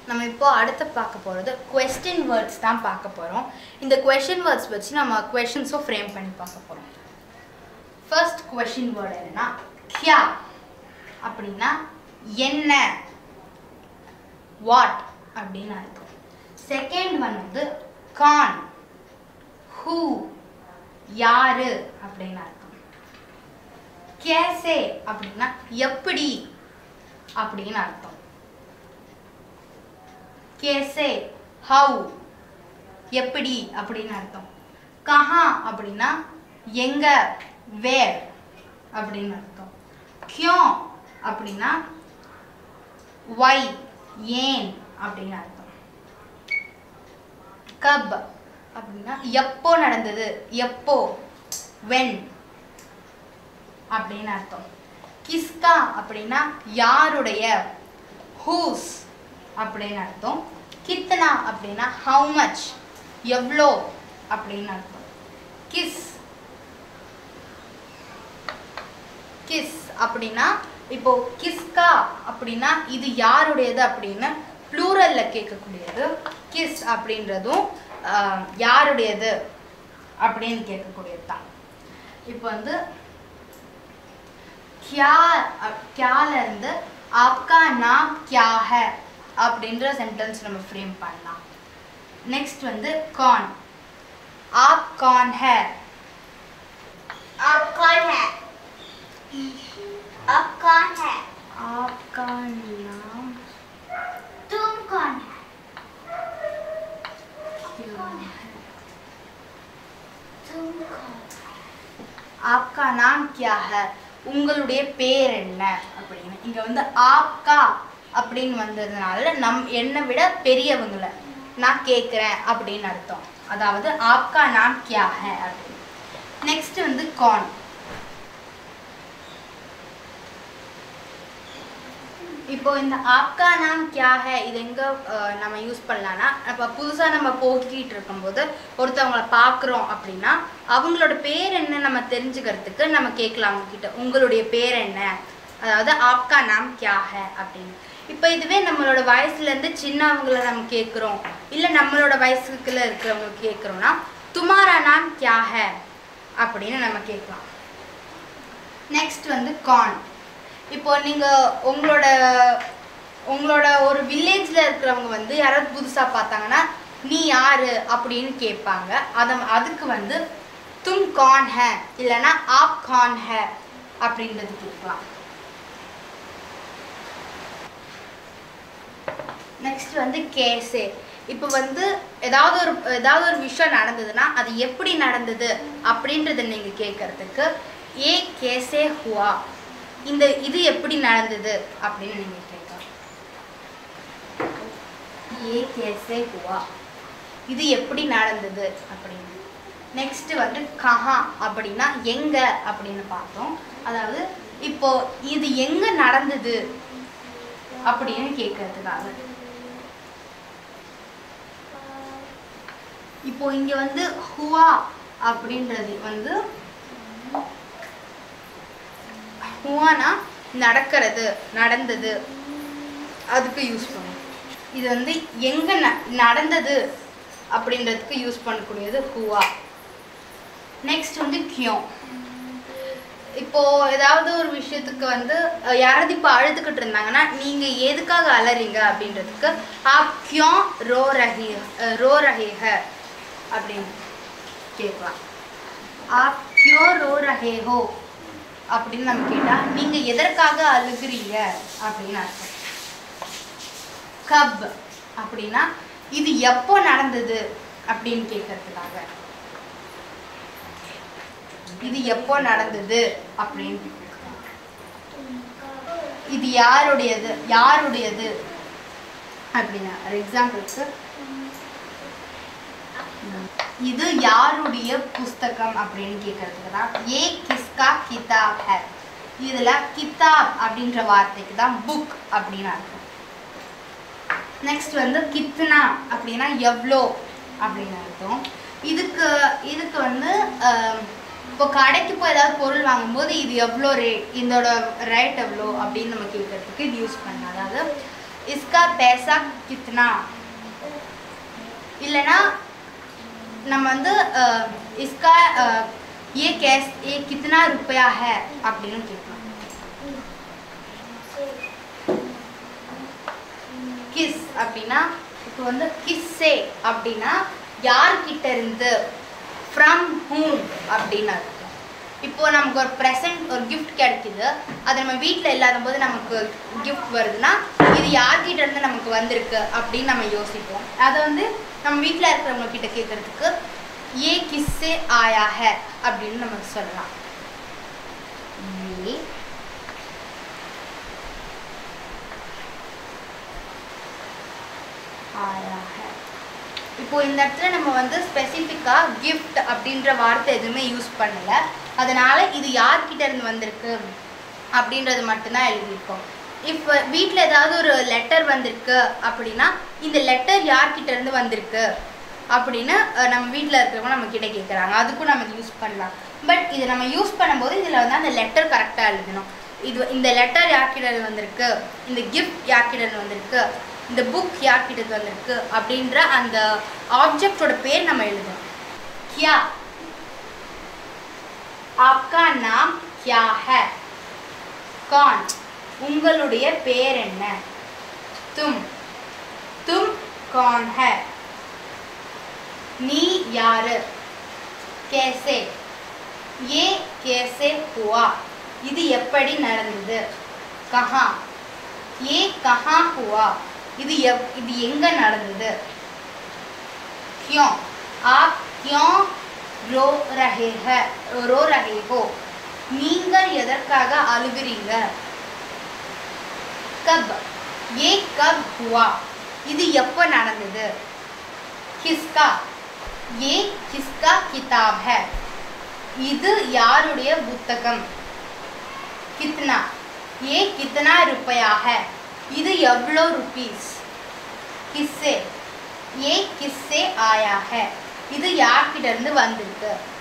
நம்ம இப்போ அடுத்து பார்க்க போகிறது கொஸ்டின் வேர்ட்ஸ் தான் பார்க்க போகிறோம் இந்த கொஸ்டின் வேர்ட்ஸ் வச்சு நம்ம கொஷின்ஸும் ஃப்ரேம் பண்ணி பார்க்க போகிறோம் ஃபர்ஸ்ட் கொஷின் வேர்டு என்னன்னா கியா அப்படின்னா என்ன வாட் அப்படின்னு அர்த்தம் செகண்ட் ஒன் வந்து கான் ஹூ யாரு அப்படின்னு அர்த்தம் கேசே அப்படின்னா எப்படி அப்படின்னு அர்த்தம் கேசே ஹவு எப்படி அப்படின்னு அர்த்தம் கஹா அப்படின்னா எங்க வேர் அப்படின்னு அர்த்தம் கியோ அப்படின்னா வை ஏன் அப்படின்னு அர்த்தம் கப் அப்படின்னா எப்போ நடந்தது எப்போ வென் அப்படின்னு அர்த்தம் கிஸ்கா அப்படின்னா யாருடைய ஹூஸ் அப்படின்னு அர்த்தம் கித்தனா அப்படின்னா ஹவு மச் எவ்வளோ அப்படின்னு அர்த்தம் கிஸ் கிஸ் அப்படின்னா இப்போ கிஸ்கா அப்படின்னா இது யாருடையது அப்படின்னு ப்ளூரல்ல கேட்கக்கூடியது கிஸ் அப்படின்றதும் ஆஹ், யாருடையது அப்படின்னு கேட்கக்கூடியது தான் இப்போ வந்து क्या क्याல இருந்து आपका नाम क्या है அப்படின்ற சென்டென்ஸ் நம்ம ஃப்ரேம் பண்ணலாம் நெக்ஸ்ட் வந்து कौन आप कौन है आप कौन है आप कौन है आपका नाम तुम कौन है क्या है तुम कौन आपका नाम क्या है உங்களுடைய பேர் என்ன அப்படின்னு இங்க வந்து ஆப்கா அப்படின்னு வந்ததுனால நம் என்னை விட பெரியவங்களை நான் கேட்குறேன் அப்படின்னு அர்த்தம் அதாவது ஆப்கா நாம் கியா ஹே அப்படின்னு நெக்ஸ்ட் வந்து கான் இப்போ இந்த ஆப்கா நாம் கியா ஹே இது எங்க அஹ், நம்ம யூஸ் பண்ணலாம்னா இப்போ புதுசாக நம்ம போக்கிட்டு இருக்கும்போது ஒருத்தவங்கள பார்க்குறோம் அப்படின்னா அவங்களோட பேர் என்ன நம்ம தெரிஞ்சுக்கிறதுக்கு நம்ம கேட்கலாம் அவங்க கிட்ட உங்களுடைய பேர் என்ன அதாவது ஆப்கா நாம் கியா ஹே அப்படின்னு இப்போ இதுவே நம்மளோட வயசுலேருந்து சின்னவங்கள நம்ம கேட்குறோம் இல்லை நம்மளோட வயசுக்குள்ள இருக்கிறவங்க கேட்குறோம்னா துமாரா நாம் கியா ஹே அப்படின்னு நம்ம கேட்கலாம் நெக்ஸ்ட் வந்து கான் இப்போ நீங்கள் உங்களோட உங்களோட ஒரு வில்லேஜில் இருக்கிறவங்க வந்து யாராவது புதுசாக பார்த்தாங்கன்னா நீ யாரு அப்படின்னு கேட்பாங்க அதை அதுக்கு வந்து தும் கான் ஹே இல்லைன்னா ஆப் கான் ஹே அப்படின்றது கேட்கலாம் நெக்ஸ்ட் வந்து கேசே இப்போ வந்து ஏதாவது ஒரு ஏதாவது ஒரு விஷயம் நடந்ததுன்னா அது எப்படி நடந்தது அப்படின்றத நீங்கள் கேட்கறதுக்கு ஏ கேசே ஹுவா இந்த இது எப்படி நடந்தது அப்படின்னு நீங்கள் கேட்கலாம் ஏ கேசே ஹுவா இது எப்படி நடந்தது அப்படின்னு நெக்ஸ்ட் வந்து கஹா அப்படின்னா எங்க அப்படின்னு பார்த்தோம் அதாவது இப்போ இது எங்க நடந்தது அப்படின்னு கேட்கறதுக்காக இப்போ இங்க வந்து ஹுவா அப்படின்றது வந்து ஹுவானா நடக்கிறது நடந்தது அதுக்கு யூஸ் பண்ணும் இது வந்து எங்க ந- நடந்தது அப்படின்றதுக்கு யூஸ் பண்ணக்கூடியது ஹுவா நெக்ஸ்ட் வந்து கியோ இப்போ ஏதாவது ஒரு விஷயத்துக்கு வந்து அஹ், யாராவது இப்போ அழுதுகிட்டு இருந்தாங்கன்னா நீங்க எதுக்காக அலறீங்க அப்படின்றதுக்கு ஆப் கியோ ரோ ரஹி அஹ், ரோ ரஹே ஹ அப்படின்னு கேட்கலாம் ஆப் கியோ ரோ ரஹே ஹோ அப்படின்னு நம்ம கேட்டா நீங்க எதற்காக அழுகுறீங்க அப்படின்னு அர்த்தம் கப் அப்படின்னா இது எப்போ நடந்தது அப்படின்னு கேட்கறதுக்காக இது எப்போ நடந்தது அப்படின்னு கேட்கறதுக்காக. இது யாருடையது யாருடையது அப்படின்னா எக்ஸாம்பிளுக்கு இது யாருடைய புஸ்தகம் அப்படின்னு கேட்கறதுக்கு தான் ஏ கிஸ்கா கிதாப் ஹே இதுல கிதாப் அப்படின்ற வார்த்தைக்கு தான் புக் அப்படின்னு அர்த்தம் நெக்ஸ்ட் வந்து கித்னா அப்படின்னா எவ்வளோ அப்படின்னு அர்த்தம் இதுக்கு இதுக்கு வந்து ஆம், இப்போ கடைக்கு போய் ஏதாவது பொருள் வாங்கும்போது இது எவ்வளோ ரேட் இதோட ரேட் எவ்வளோ அப்படின்னு நம்ம கேட்கறதுக்கு இது யூஸ் பண்ணலாம் அதாவது इसका पैसा कितना இல்லைன்னா நம்ம வந்து அஹ், इसका अह, ये कैस ये कितना रुपया है அப்படின்னு கேட்கலாம் கிஸ் அப்படின்னா இப்போ வந்து கிஸ்ஸே அப்படின்னா யார்கிட்ட இருந்து ஃப்ரம் ஹூம் அப்படின்னு அர்த்தம் இப்போ நமக்கு ஒரு ப்ரெசன்ட் ஒரு gift கிடைக்குது அது நம்ம வீட்டில் இல்லாத போது நமக்கு gift வருதுன்னா இது யார்கிட்ட இருந்து நமக்கு வந்திருக்கு அப்படின்னு நம்ம யோசிப்போம் அதை வந்து நம்ம வீட்டில் இருக்கிறவங்க கிட்ட கேட்கறதுக்கு ஏ கிஸ்ஸே ஆயா ஹே அப்படின்னு நம்ம சொல்லலாம் ஏ ஆயா ஹே இப்போ இந்த இடத்துல நம்ம வந்து ஸ்பெசிஃபிக்காக கிஃப்ட் அப்படின்ற வார்த்தை எதுவுமே யூஸ் பண்ணல அதனால இது யார்கிட்ட இருந்து வந்திருக்கு அப்படின்றது மட்டும்தான் எழுதியிருக்கோம் இப்போ வீட்டில் ஏதாவது ஒரு லெட்டர் வந்திருக்கு அப்படின்னா இந்த லெட்டர் யார்கிட்ட இருந்து வந்திருக்கு அப்படின்னு அஹ், நம்ம வீட்டில் இருக்கிறவங்க நம்ம கிட்ட கேட்குறாங்க அதுக்கும் நம்ம யூஸ் பண்ணலாம் பட் இது நம்ம யூஸ் பண்ணும்போது இதில் வந்து அந்த லெட்டர் கரெக்டாக எழுதணும் இது இந்த லெட்டர் யார்கிட்ட இருந்து வந்திருக்கு இந்த கிஃப்ட் யார்கிட்ட இருந்து வந்திருக்கு இந்த புக் யார்கிட்ட இருந்து வந்திருக்கு அப்படின்ற அந்த ஆப்ஜெக்டோட பேர் நம்ம எழுதணும் கியா आपका नाम क्या है कौन உங்களுடைய பேர் என்ன तुम तुम कौन है நீ யாரு कैसे ये कैसे हुआ இது எப்படி நடந்தது कहाँ ये कहाँ हुआ இது எப் இது எங்க நடந்தது क्यों आप क्यों रो रहे हैं रो रहे हो நீங்கள் எதற்காக அழுகிறீங்க கப் ஏ கப் ஹுவா இது எப்போ நடந்தது கிஸ்கா ஏ கிஸ்கா கிதாப் है இது யாருடைய புத்தகம் கித்னா ஏ கித்னா रुपया है இது எவ்வளோ ருபீஸ் கிஸ்ஸே ஏ கிஸ்ஸே ஆயா है இது யார்கிட்ட இருந்து வந்திருக்கு